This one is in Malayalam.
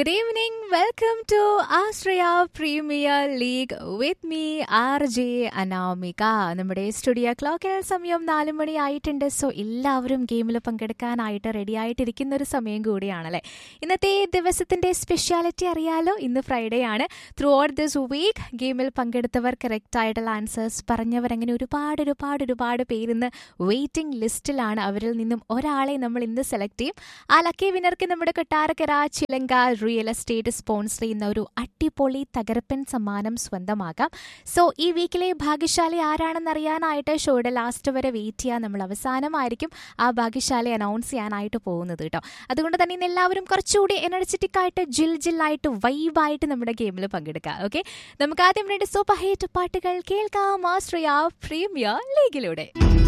Good evening. Welcome to Australia Premier League with me, RJ Anamika നമ്മുടെ സ്റ്റുഡിയോ ക്ലോക്കിൽ സമയം നാല് മണി ആയിട്ടുണ്ട് സോ എല്ലാവരും ഗെയിമിൽ പങ്കെടുക്കാനായിട്ട് റെഡി ആയിട്ടിരിക്കുന്ന ഒരു സമയം കൂടിയാണല്ലേ ഇന്നത്തെ ദിവസത്തിന്റെ സ്പെഷ്യാലിറ്റി അറിയാലോ ഇന്ന് ഫ്രൈഡേ ആണ് ത്രൂ ഔട്ട് ദിസ് വീക്ക് ഗെയിമിൽ പങ്കെടുത്തവർ കറക്റ്റ് ആയിട്ടുള്ള ആൻസേഴ്സ് പറഞ്ഞവർ അങ്ങനെ ഒരുപാട് ഒരുപാട് ഒരുപാട് പേരിന്ന് വെയിറ്റിംഗ് ലിസ്റ്റിലാണ് അവരിൽ നിന്നും ഒരാളെ നമ്മൾ ഇന്ന് സെലക്ട് ചെയ്യും ആ ലക്കി വിന്നർക്ക് നമ്മുടെ കൊട്ടാരക്കര ചിലങ്ക റിയൽ എസ്റ്റേറ്റ് സ്പോൺസർ ചെയ്യുന്ന ഒരു അടിപൊളി തകർപ്പൻ സമ്മാനം സ്വന്തമാക്കാം സോ ഈ വീക്കിലെ ഭാഗ്യശാലി ആരാണെന്ന് അറിയാനായിട്ട് ഷോയുടെ ലാസ്റ്റ് വരെ വെയിറ്റ് ചെയ്യാൻ നമ്മൾ അവസാനമായിരിക്കും ആ ഭാഗ്യശാലി അനൗൺസ് ചെയ്യാനായിട്ട് പോകുന്നത് കേട്ടോ അതുകൊണ്ട് തന്നെ ഇന്ന് എല്ലാവരും കുറച്ചുകൂടി എനർജറ്റിക് ആയിട്ട് ജിൽ ജില്ലായിട്ട് വൈബായിട്ട് നമ്മുടെ ഗെയിമിൽ പങ്കെടുക്കാം ഓക്കെ നമുക്ക് ആദ്യം രണ്ട് സൂപ്പർ ഹിറ്റ് പാട്ടുകൾ കേൾക്കാം ആശ്രയ പ്രീമിയർ ലീഗിലൂടെ